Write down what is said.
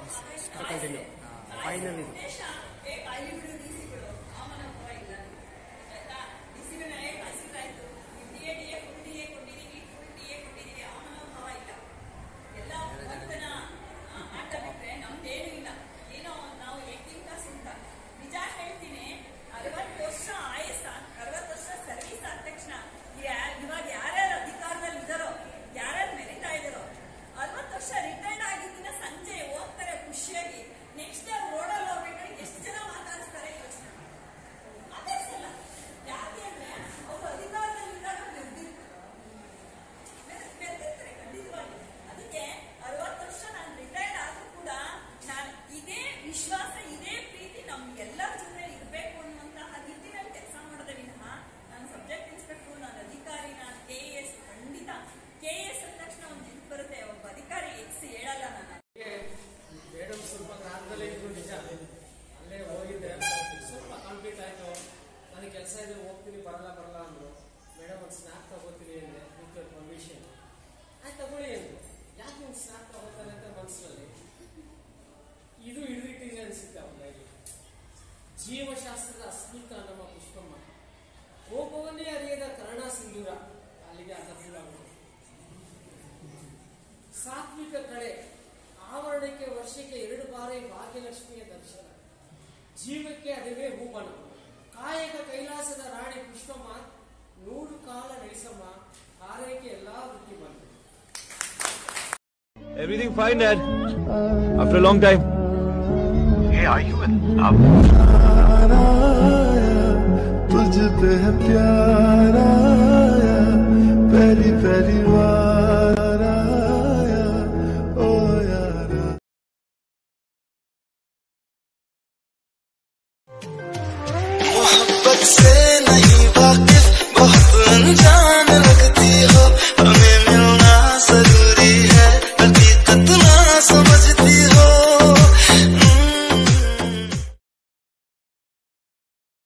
Continue final ಇದು ಇವಾಗ ಯಾರ್ಯಾರು ಅಧಿಕಾರದಲ್ಲಿ ಇದಾರೋ ಯಾರ್ಯಾರು ಮೆರಿತಾ ಇದಾರೋ ಅರವತ್ತು ವರ್ಷ ರಿಟೈರ್ಡ್ ಆಗಿದ್ದಿನ ಸಂಜೆ ಹೋಗ್ತಾರೆ ಖುಷಿಯಾಗಿ ನೆಕ್ಸ್ಟ್ ಡೇ ರೋಡಲ್ಲಿ ಹೋಗ್ಬೇಕಾದ್ರೆ ಎಷ್ಟು ಜನ ಮಾತಾಡಿಸ್ತಾರೆ ಯೋಚನೆ ಮಾಡಿ. ಮಾತಾಡ್ಸಲ್ಲ ಯಾಕೆ ಅಂದ್ರೆ ಅವರು ಅಧಿಕಾರದಲ್ಲಿ ಇದ್ದಾಗ ಬೆಳೆದಿರ್ತಾರೆ ಬೆಳೆದಿರ್ತಾರೆ ಖಂಡಿತವಾಗಿ ಅದಕ್ಕೆ ಅರವತ್ತು ವರ್ಷ ನಾನು ರಿಟೈರ್ಡ್ ಆದ್ರೂ ಕೂಡ ನಾನು ಇದೇ ವಿಶ್ವಾಸ ಇದೇ ಪ್ರೀತಿ ನಮ್ಗೆಲ್ಲರ ಜೊತೆ ಇರಬೇಕು ಅನ್ನುವಂತಹ ನಿಟ್ಟಿನಲ್ಲಿ ಕೆಲಸ ಮಾಡಿದೆ ವಿನಃ ನಾನು ಸಬ್ಜೆಕ್ಟ್ ಇನ್ಸ್ಪೆಕ್ಟರ್ ನಾನು ಅಧಿಕಾರಿ ನಾನು ಕೆ ಎಸ್ ಖಂಡಿತ ಕೆ ಎಸ್ ಅಂದ ತಕ್ಷಣ ಒಂದು ಜಿತ್ ಬರುತ್ತೆ ಒಬ್ಬ ಅಧಿಕಾರಿ ಎಕ್ಸ್ ಹೇಳಲ್ಲ ನಾನು ಮೇಡಮ್ ಸ್ವಲ್ಪ ಕಾಲದಲ್ಲೇ ಇದ್ರು ನಿಜ ಅಲ್ಲೇ ಹೋಗಿದ್ದೆ ಸ್ವಲ್ಪ ಕಂಪ್ಲೀಟ್ ಆಯ್ತು ನನಗೆ ಕೆಲಸ ಇದೆ ಹೋಗ್ತೀನಿ ಬರಲ್ಲ ಬರಲ್ಲ ಅಂದ್ರು ಮೇಡಮ್ ಒಂದು ಸ್ನಾಕ್ ತಗೋತೀನಿ ಅಂದೆ ವಿತ್ ಪರ್ಮಿಷನ್ ಆಯ್ತು ತಗೊಳ್ಳಿ ಅಂದ್ರು ಯಾಕೆ ಒಂದು ಸ್ನಾಕ್ ತಗೋತಾರೆ ಅಂತ ಮನಸ್ಸಲ್ಲಿ ಇದು ಹಿಡಿದಿಟ್ಟಿದೆ ಅನ್ಸುತ್ತೆ ಅವ್ರ ಮೈಲಿ ಜೀವಶಾಸ್ತ್ರದ ಅಸ್ಮಿತ ನಮ್ಮ ಪುಷ್ಪಮ್ಮ ಕೋಪವನ್ನೇ ಅರಿಯದ ಕರ್ಣ ಸಿಂಧೂರ ಅಲ್ಲಿಗೆ ಅರ್ಧ ಫುಲ್ ಆಗ್ಬಿಟ್ಟು ಸಾತ್ವಿಕ ಕಳೆ ಆವರಣಕ್ಕೆ ವರ್ಷಕ್ಕೆ ಎರಡು ಬಾರಿ ಭಾಗ್ಯಲಕ್ಷ್ಮಿಯ ದರ್ಶನ ಜೀವಕ್ಕೆ ಅದುವೇ ಹೂಬಣ ಕಾಯಕ ಕೈಲಾಸದ ರಾಣಿ ಪುಷ್ಪಮ್ಮ ನೂರು ಕಾಲ ನಡೆಸಮ್ಮ ಆರೈಕೆ ಎಲ್ಲಾ ವೃತ್ತಿ ಬಂತು Everything fine, Dad. After a long time. Hey, are you in love? तुझ पे है प्यारा